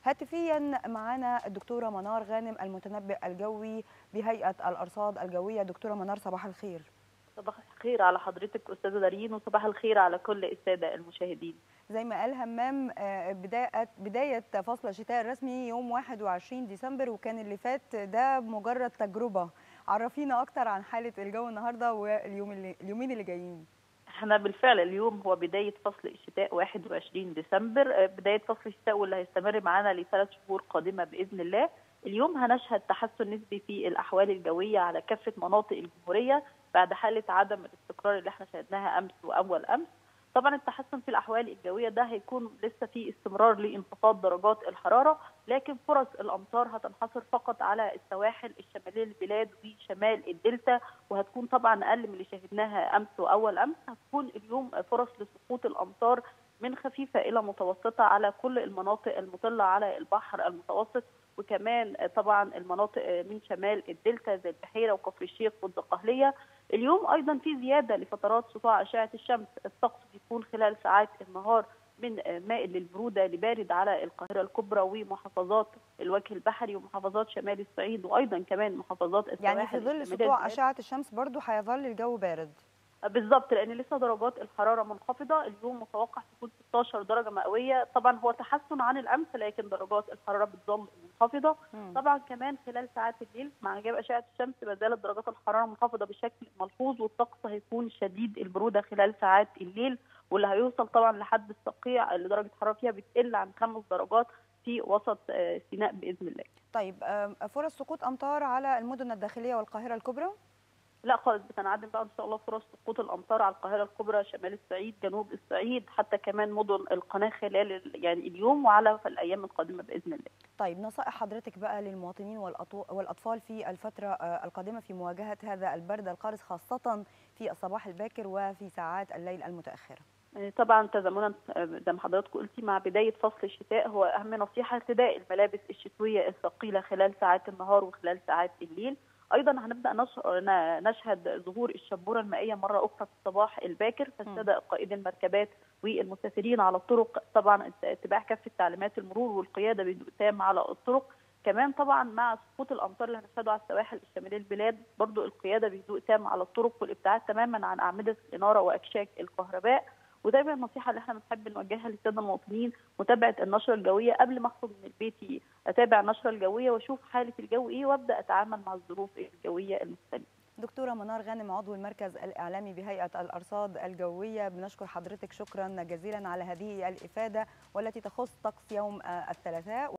هاتفيا معنا الدكتورة منار غانم المتنبئ الجوي بهيئة الأرصاد الجوية دكتورة منار صباح الخير صباح الخير على حضرتك أستاذة دارين وصباح الخير على كل السادة المشاهدين زي ما قال همام بداية بداية فصل الشتاء الرسمي يوم 21 ديسمبر وكان اللي فات ده مجرد تجربة عرفينا أكتر عن حالة الجو النهاردة واليوم اللي اليومين اللي جايين احنا بالفعل اليوم هو بداية فصل الشتاء 21 ديسمبر بداية فصل الشتاء واللي هيستمر معانا لثلاث شهور قادمة بإذن الله اليوم هنشهد تحسن نسبي في الأحوال الجوية على كافة مناطق الجمهورية بعد حالة عدم الاستقرار اللي احنا شهدناها أمس وأول أمس طبعا التحسن في الاحوال الجويه ده هيكون لسه في استمرار لانخفاض درجات الحراره لكن فرص الامطار هتنحصر فقط على السواحل الشماليه للبلاد وشمال الدلتا وهتكون طبعا اقل من اللي شاهدناها امس واول امس هتكون اليوم فرص لسقوط الامطار من خفيفه الى متوسطه على كل المناطق المطله على البحر المتوسط وكمان طبعا المناطق من شمال الدلتا زي البحيره وكفر الشيخ والدقهليه اليوم ايضا في زياده لفترات سطوع اشعه الشمس الطقس بيكون خلال ساعات النهار من مائل للبروده لبارد على القاهره الكبرى ومحافظات الوجه البحري ومحافظات شمال الصعيد وايضا كمان محافظات السواحل يعني في ظل سطوع اشعه الشمس برضو هيظل الجو بارد بالظبط لان لسه درجات الحراره منخفضه اليوم متوقع تكون 16 درجه مئويه طبعا هو تحسن عن الامس لكن درجات الحراره بتظل منخفضه مم. طبعا كمان خلال ساعات الليل مع غياب اشعه الشمس ما زالت درجات الحراره منخفضه بشكل ملحوظ والطقس هيكون شديد البروده خلال ساعات الليل واللي هيوصل طبعا لحد الصقيع اللي درجه الحراره فيها بتقل عن خمس درجات في وسط سيناء باذن الله. طيب فرص سقوط امطار على المدن الداخليه والقاهره الكبرى؟ لا خالص بتنعدم بقى ان شاء الله فرص سقوط الامطار على القاهره الكبرى شمال الصعيد جنوب الصعيد حتى كمان مدن القناه خلال يعني اليوم وعلى في الايام القادمه باذن الله. طيب نصائح حضرتك بقى للمواطنين والاطفال في الفتره القادمه في مواجهه هذا البرد القارس خاصه في الصباح الباكر وفي ساعات الليل المتاخره. طبعا تزامنا زي ما حضرتك قلتي مع بدايه فصل الشتاء هو اهم نصيحه ارتداء الملابس الشتويه الثقيله خلال ساعات النهار وخلال ساعات الليل. ايضا هنبدا نشهد ظهور الشبوره المائيه مره اخرى في الصباح الباكر فالساده قائد المركبات والمسافرين على الطرق طبعا اتباع كافه تعليمات المرور والقياده بهدوء تام على الطرق كمان طبعا مع سقوط الامطار اللي هنشهده على السواحل الشماليه البلاد برضو القياده بهدوء تام على الطرق والابتعاد تماما عن اعمده الاناره واكشاك الكهرباء ودايما النصيحه اللي احنا بنحب نوجهها للساده المواطنين متابعه النشره الجويه قبل ما اخرج من البيت اتابع النشره الجويه واشوف حاله الجو ايه وابدا اتعامل مع الظروف الجويه المختلفه. دكتوره منار غانم عضو المركز الاعلامي بهيئه الارصاد الجويه بنشكر حضرتك شكرا جزيلا على هذه الافاده والتي تخص طقس يوم الثلاثاء